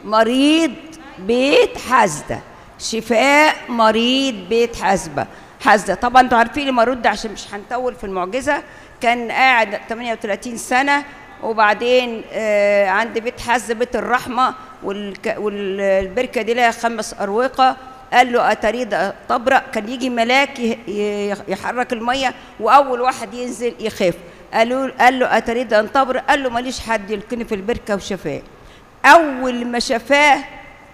مريض بيت حسده شفاء مريض بيت حسبه حسده طبعا انتوا عارفين لما ارد عشان مش هنطول في المعجزه كان قاعد 38 سنه وبعدين آه عند بيت حز بيت الرحمه والك والبركه دي لها خمس اروقه قال له اتريد تبرأ كان يجي ملاك يحرك الميه واول واحد ينزل يخاف قالوا قال له اتريد ان تبرأ قال له ماليش حد يلقني في البركه وشفاه اول ما شفاه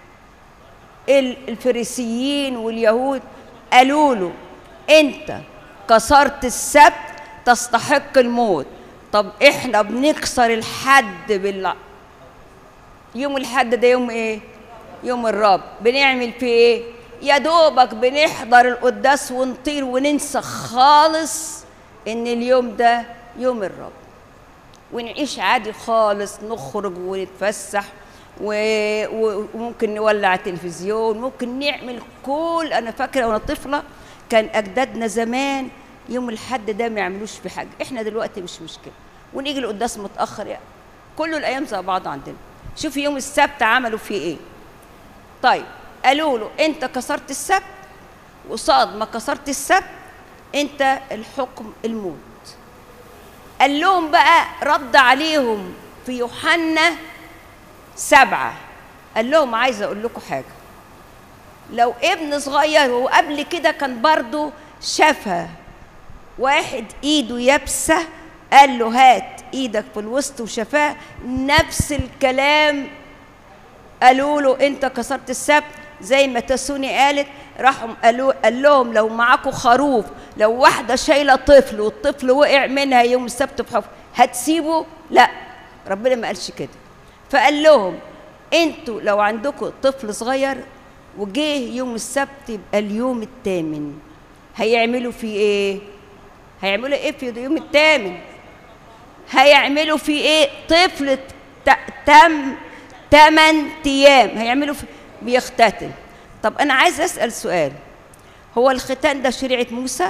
الفريسيين واليهود قالوا له انت كسرت السبت تستحق الموت طب احنا بنكسر الحد بال يوم الحد ده يوم ايه يوم الرب بنعمل فيه ايه يا دوبك بنحضر القداس ونطير وننسى خالص ان اليوم ده يوم الرب ونعيش عادي خالص نخرج ونتفسح وممكن نولع تلفزيون ممكن نعمل كل انا فاكره وانا طفله كان اجدادنا زمان يوم الحد ده ما يعملوش في حاجه احنا دلوقتي مش مشكله ونيجي القداس متاخر يعني كل الايام زي بعض عندنا شوفي يوم السبت عملوا فيه ايه طيب قالوا له انت كسرت السبت وصاد ما كسرت السبت انت الحكم الموت قال لهم بقى رد عليهم في يوحنا سبعة قال لهم عايزة أقول لكم حاجة لو ابن صغير وقبل كده كان برضه شافها واحد ايده يابسة قال له هات ايدك في الوسط وشفاه نفس الكلام قالوا له انت كسرت السبت زي ما تسوني قالت راحوا قالوا قال لهم لو معاكم خروف لو واحده شايله طفل والطفل وقع منها يوم السبت في حفر هتسيبه لا ربنا ما قالش كده فقال لهم انتوا لو عندكم طفل صغير وجه يوم السبت يبقى اليوم الثامن هيعملوا فيه ايه هيعملوا ايه في اليوم الثامن هيعملوا فيه ايه طفل تم 8 ايام هيعملوا في بيختتن طب انا عايز اسال سؤال هو الختان ده شريعه موسى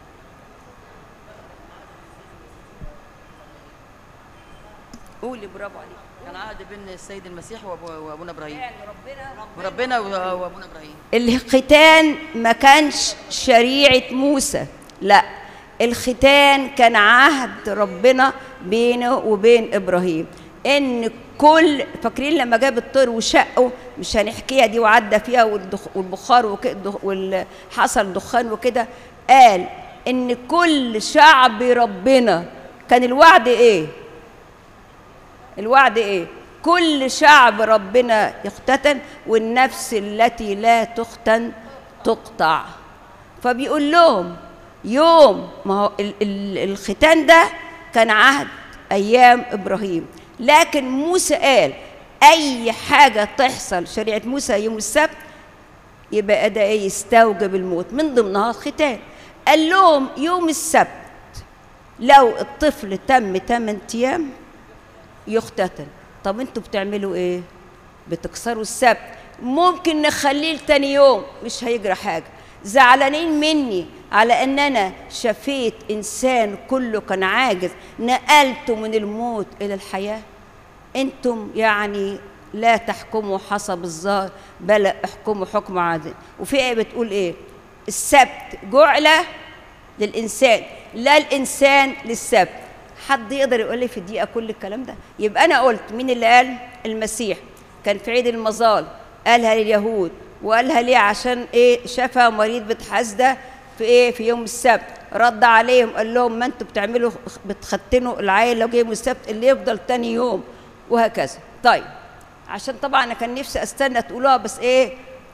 قولي برافو عليك كان عهد بين السيد المسيح وأبو- وابونا ابراهيم يعني ربنا وربنا وابونا ابراهيم الختان ما كانش شريعة موسى لا الختان كان عهد ربنا بينه وبين إبراهيم إن كل فاكرين لما جاب الطير وشقه مش هنحكيها دي وعدى فيها والدخ- والبخار وكده وحصل دخان وكده قال إن كل شعب ربنا كان الوعد إيه؟ الوعد ايه كل شعب ربنا يختتن والنفس التي لا تختن تقطع فبيقول لهم يوم ما هو ال- ال- الختان ده كان عهد ايام ابراهيم لكن موسى قال اي حاجه تحصل شريعه موسى يوم السبت يبقى ده ايه يستوجب الموت من ضمنها الختان قال لهم يوم السبت لو الطفل تم 8 ايام يختتن طب انتوا بتعملوا ايه بتكسروا السبت ممكن نخليه لتاني يوم مش هيجرى حاجه زعلانين مني على ان انا شفيت انسان كله كان عاجز نقلته من الموت الى الحياه انتم يعني لا تحكموا حسب الظاهر بل احكموا حكم عادل وفي ايه بتقول ايه السبت جعل للانسان لا الانسان للسبت حد يقدر يقول لي في الدقيقه كل الكلام ده يبقى انا قلت مين اللي قال المسيح كان في عيد المظال قالها لليهود وقالها ليه عشان ايه شافها مريض بتحسده في ايه في يوم السبت رد عليهم قال لهم ما انتوا بتعملوا بتختنوا العيل لو جه يوم السبت اللي يفضل تاني يوم وهكذا طيب عشان طبعا انا كان نفسي استنى تقولوها بس ايه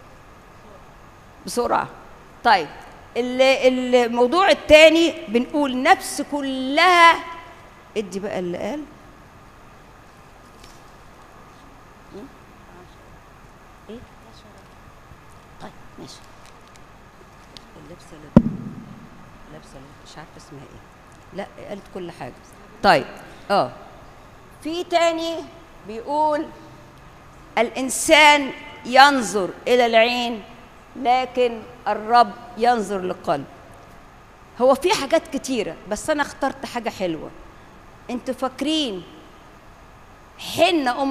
بسرعه طيب ال- الموضوع الثاني بنقول نفس كلها ادي بقى اللي قال ايه طيب ماشي اللبسه اللي لابسه اللي مش عارفه اسمها ايه لا قالت كل حاجه طيب اه في تاني بيقول الانسان ينظر الى العين لكن الرب ينظر للقلب هو في حاجات كتيرة بس أنا اخترت حاجة حلوة أنتوا فاكرين حنة أم